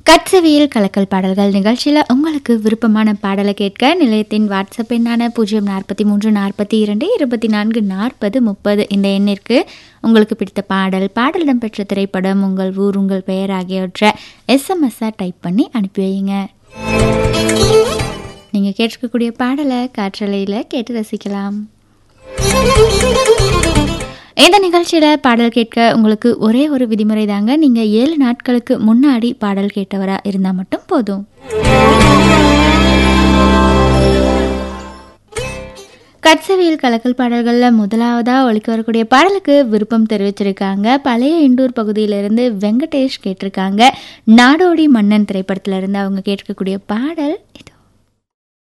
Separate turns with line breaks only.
கட்சவியல் கலக்கல் பாடல்கள் நிகழ்ச்சியில் உங்களுக்கு விருப்பமான பாடலை கேட்க நிலையத்தின் வாட்ஸ்அப் எண்ணான பூஜ்ஜியம் நாற்பத்தி மூன்று நாற்பத்தி இரண்டு இருபத்தி நான்கு நாற்பது முப்பது இந்த எண்ணிற்கு உங்களுக்கு பிடித்த பாடல் பாடலிடம் பெற்ற திரைப்படம் உங்கள் ஊர் உங்கள் பெயர் ஆகியவற்றை எஸ்எம்எஸ்ஸாக டைப் பண்ணி அனுப்பி வைங்க நீங்கள் கேட்டிருக்கக்கூடிய பாடலை காற்றலையில் கேட்டு ரசிக்கலாம் இந்த நிகழ்ச்சியில் பாடல் கேட்க உங்களுக்கு ஒரே ஒரு விதிமுறை தாங்க நீங்கள் ஏழு நாட்களுக்கு முன்னாடி பாடல் கேட்டவராக இருந்தால் மட்டும் போதும் கட்சவியல் கலக்கல் பாடல்களில் முதலாவதாக ஒழிக்க வரக்கூடிய பாடலுக்கு விருப்பம் தெரிவிச்சிருக்காங்க பழைய இண்டூர் பகுதியிலிருந்து வெங்கடேஷ் கேட்டிருக்காங்க நாடோடி மன்னன் திரைப்படத்துல இருந்து அவங்க கேட்டிருக்கக்கூடிய பாடல் இது